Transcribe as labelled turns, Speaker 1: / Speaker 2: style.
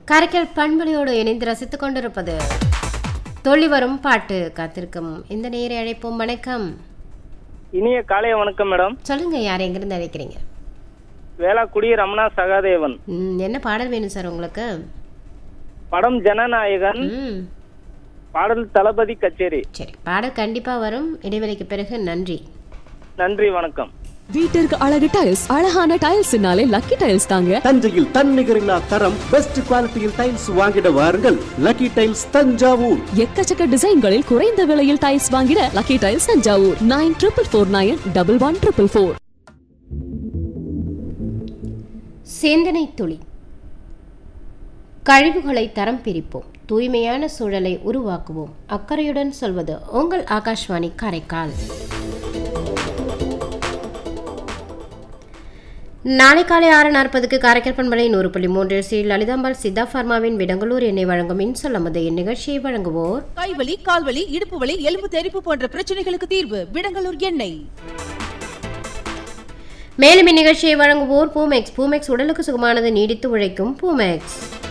Speaker 1: காரைக்கால் பண்பொழியோடு இணைந்து ரசித்துக் கொண்டிருப்பது தொழி வரும் பாட்டு காத்திருக்கும் இந்த நேரை அழைப்போம் வணக்கம்
Speaker 2: இனிய காலை வணக்கம் மேடம்
Speaker 1: சொல்லுங்க யார் எங்கிருந்து அழைக்கிறீங்க
Speaker 2: வேளாக்குடி ரமணா சகாதேவன்
Speaker 1: ம், என்ன பாடல் வேணும் சார் உங்களுக்கு
Speaker 2: படம் ஜனநாயகன்
Speaker 1: ம்
Speaker 2: பாடல் தளபதி கச்சேரி
Speaker 1: சரி பாடல் கண்டிப்பா வரும் இடைவெளிக்கு பிறகு நன்றி
Speaker 2: நன்றி வணக்கம்
Speaker 3: வீட்டிற்கு அழகு டைல்ஸ் அழகான டைல்ஸ்னாலே லக்கி டைல்ஸ் தாங்க
Speaker 4: தஞ்சையில் தன்னிகரில்லா தரம் பெஸ்ட் குவாலிட்டியில் டைல்ஸ் வாங்கிட வாருங்கள் லக்கி டைல்ஸ் தஞ்சாவூர்
Speaker 3: எக்கச்சக்க டிசைன்களில் குறைந்த விலையில் டைல்ஸ் வாங்கிட lucky tiles Thanjavur nine triple four nine double one triple four
Speaker 1: சேந்தனை துளி கழிவுகளை தரம் பிரிப்போம் தூய்மையான சூழலை உருவாக்குவோம் அக்கறையுடன் சொல்வது உங்கள் ஆகாஷ்வாணி காரைக்கால் நாளை காலை ஆறு நாற்பதுக்கு காரைக்கால் பண்பலை நூறு புள்ளி மூன்று ஸ்ரீ லலிதாம்பாள் சித்தா ஃபார்மாவின் விடங்களூர் எண்ணெய் வழங்கும் இன்சொல்லமது இந்நிகழ்ச்சியை வழங்குவோர்
Speaker 5: கைவலி கால்வலி இடுப்பு வலி எலும்பு தெறிப்பு போன்ற பிரச்சனைகளுக்கு தீர்வு விடங்கலூர் எண்ணெய்
Speaker 1: மேலும் இந்நிகழ்ச்சியை வழங்குவோர் பூமெக்ஸ் பூமெக்ஸ் உடலுக்கு சுகமானது நீடித்து உழைக்கும் பூமெக்ஸ்